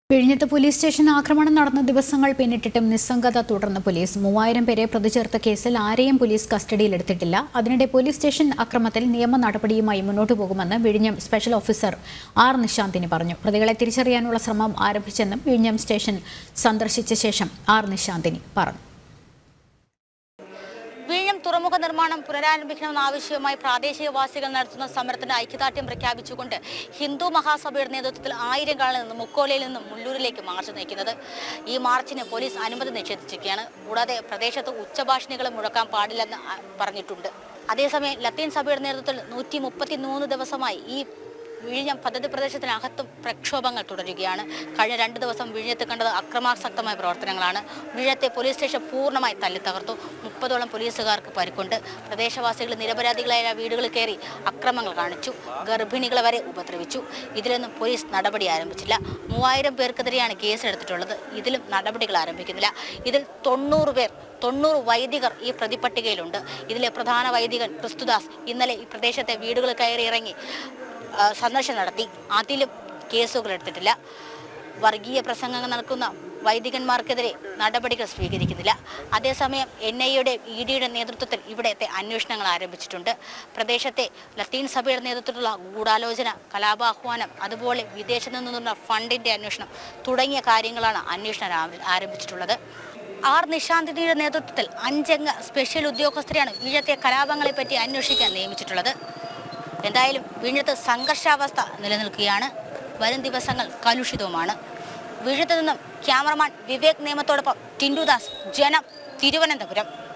വിഴിഞ്ഞത്ത് police station ആക്രമണം നടന്ന ദിവസങ്ങൾ പിന്നിട്ടിട്ടും നിസ്സംഗത തുടർന്ന് പോലീസ് മൂവായിരം പേരെ പ്രതി ചേർത്ത കേസിൽ ആരെയും പോലീസ് കസ്റ്റഡിയിലെടുത്തിട്ടില്ല അതിനിടെ പോലീസ് സ്റ്റേഷൻ അക്രമത്തിൽ നിയമ നടപടിയുമായി മുന്നോട്ടു പോകുമെന്ന് വിഴിഞ്ഞം സ്പെഷ്യൽ ഓഫീസർ ആർ നിശാന്തിനി പറഞ്ഞു പ്രതികളെ തിരിച്ചറിയാനുള്ള ശ്രമം ആരംഭിച്ചെന്നും വിഴിഞ്ഞം സ്റ്റേഷൻ സന്ദർശിച്ച ശേഷം ആർ നിശാന്തിനി പറഞ്ഞു വിഴിഞ്ഞം തുറമുഖ നിർമ്മാണം പുനരാരംഭിക്കണമെന്ന ആവശ്യവുമായി പ്രാദേശികവാസികൾ നടത്തുന്ന സമരത്തിന് ഐക്യദാർഢ്യം പ്രഖ്യാപിച്ചുകൊണ്ട് ഹിന്ദു മഹാസഭയുടെ നേതൃത്വത്തിൽ ആയിരങ്ങളിൽ നിന്ന് മുക്കോലയിൽ നിന്നും മുള്ളൂരിലേക്ക് മാർച്ച് നയിക്കുന്നത് ഈ മാർച്ചിന് പോലീസ് അനുമതി നിഷേധിച്ചിരിക്കുകയാണ് കൂടാതെ പ്രദേശത്ത് ഉച്ചഭാഷണികൾ മുഴക്കാൻ പാടില്ലെന്ന് ആ- പറഞ്ഞിട്ടുണ്ട് അതേസമയം ലത്തീൻ സഭയുടെ നേതൃത്വത്തിൽ നൂറ്റി മുപ്പത്തി മൂന്ന് ദിവസമായി ഈ വിഴിഞ്ഞം പദ്ധതി പ്രദേശത്തിനകത്തും പ്രക്ഷോഭങ്ങൾ തുടരുകയാണ് കഴിഞ്ഞ രണ്ട് ദിവസം വിഴിഞ്ഞത്ത് കണ്ടത് അക്രമാസക്തമായ പ്രവർത്തനങ്ങളാണ് വിഴിഞ്ഞത്തെ പോലീസ് സ്റ്റേഷൻ പൂർണ്ണമായി തല്ലിത്തകർത്തു മുപ്പതോളം പോലീസുകാർക്ക് പരിക്കുണ്ട് പ്രദേശവാസികൾ നിരപരാധികളായ വീടുകളിൽ കയറി അക്രമങ്ങൾ കാണിച്ചു ഗർഭിണികളെ വരെ ഉപദ്രവിച്ചു ഇതിലൊന്നും പോലീസ് നടപടി ആരംഭിച്ചില്ല മൂവായിരം പേർക്കെതിരെയാണ് കേസെടുത്തിട്ടുള്ളത് ഇതിലും നടപടികൾ ആരംഭിക്കുന്നില്ല ഇതിൽ തൊണ്ണൂറ് പേർ തൊണ്ണൂറ് വൈദികർ ഈ പ്രതിപട്ടികയിലുണ്ട് ഇതിലെ പ്രധാന വൈദികൻ ക്രിസ്തുദാസ് ഇന്നലെ ഈ പ്രദേശത്തെ വീടുകൾ കയറി ഇറങ്ങി ആ, സന്ദർശനം നടത്തി അതിലും കേസുകൾ എടുത്തിട്ടില്ല വർഗീയ പ്രസംഗങ്ങൾ നടക്കുന്ന വൈദികന്മാർക്കെതിരെ നടപടികൾ സ്വീകരിക്കുന്നില്ല അതേസമയം എൻ ഐ എയുടെ ഇ ഡിയുടെ നേതൃത്വത്തിൽ ഇവിടത്തെ അന്വേഷണങ്ങൾ ആരംഭിച്ചിട്ടുണ്ട് പ്രദേശത്തെ ലത്തീൻ സഭയുടെ നേതൃത്വത്തിലുള്ള ഗൂഢാലോചന കലാപാഹ്വാനം അതുപോലെ വിദേശത്തു നിന്നുള്ള ഫണ്ടിന്റെ അന്വേഷണം തുടങ്ങിയ കാര്യങ്ങളാണ് അന്വേഷണം ആര- ആരംഭിച്ചിട്ടുള്ളത് ആർ നിശാന്തിനിയുടെ നേതൃത്വത്തിൽ അഞ്ചംഗ സ്പെഷ്യൽ ഉദ്യോഗസ്ഥരെയാണ് വിഴിഞ്ഞത്തെ കലാപങ്ങളെ പറ്റി അന്വേഷിക്കാൻ നിയമിച്ചിട്ടുള്ളത് എന്തായാലും വിഴിഞ്ഞത്ത് സംഘർഷാവസ്ഥ നിലനിൽക്കുകയാണ് വരും ദിവസങ്ങൾ കലുഷിതവുമാണ് വിഴിഞ്ഞത്ത് നിന്നും ക്യാമറമാൻ വിവേക് നിയമത്തോടൊപ്പം ടിൻഡുദാസ് ജനം തിരുവനന്തപുരം